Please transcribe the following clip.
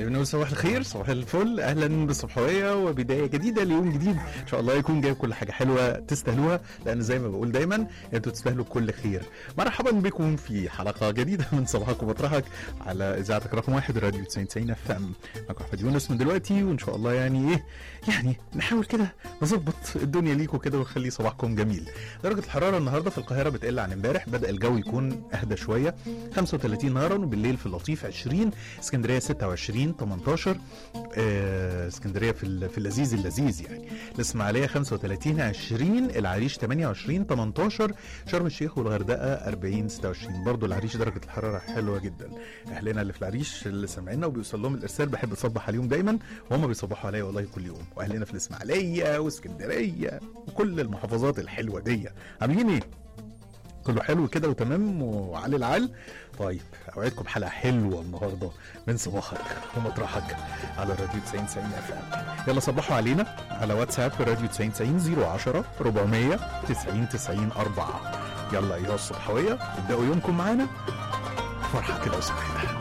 بنقول صباح الخير صباح الفل اهلا بالصبحويه وبدايه جديده ليوم جديد ان شاء الله يكون جايب كل حاجه حلوه تستاهلوها لان زي ما بقول دايما انتوا تستاهلوا كل خير مرحبا بكم في حلقه جديده من صباحك ومطرحك على اذاعتك رقم واحد راديو 90 اف ام معاكم احمد يونس من دلوقتي وان شاء الله يعني ايه يعني نحاول كده نظبط الدنيا ليكم كده ونخلي صباحكم جميل درجه الحراره النهارده في القاهره بتقل عن امبارح بدا الجو يكون اهدى شويه 35 نهارا وبالليل في اللطيف 20 اسكندريه 26 18 آه، اسكندريه في ال- في اللذيذ اللذيذ يعني الاسماعيليه 35 20 العريش 28 18 شرم الشيخ والغردقه 40 26 برضو العريش درجه الحراره حلوه جدا اهلنا اللي في العريش اللي سامعيننا وبيوصل لهم الارسال بحب اصبح عليهم دايما وهم بيصبحوا عليا والله كل يوم واهلنا في الاسماعيليه واسكندريه وكل المحافظات الحلوه دي عاملين ايه كله حلو كده وتمام وعلى العال طيب اوعدكم بحلقه حلوه النهارده من صباحك ومطرحك على راديو 90 90 اف ام يلا صبحوا علينا على واتساب راديو 90 90 010 400 90 90 4 يلا ايها الصبحويه ابداوا يومكم معانا فرحه كده وسعاده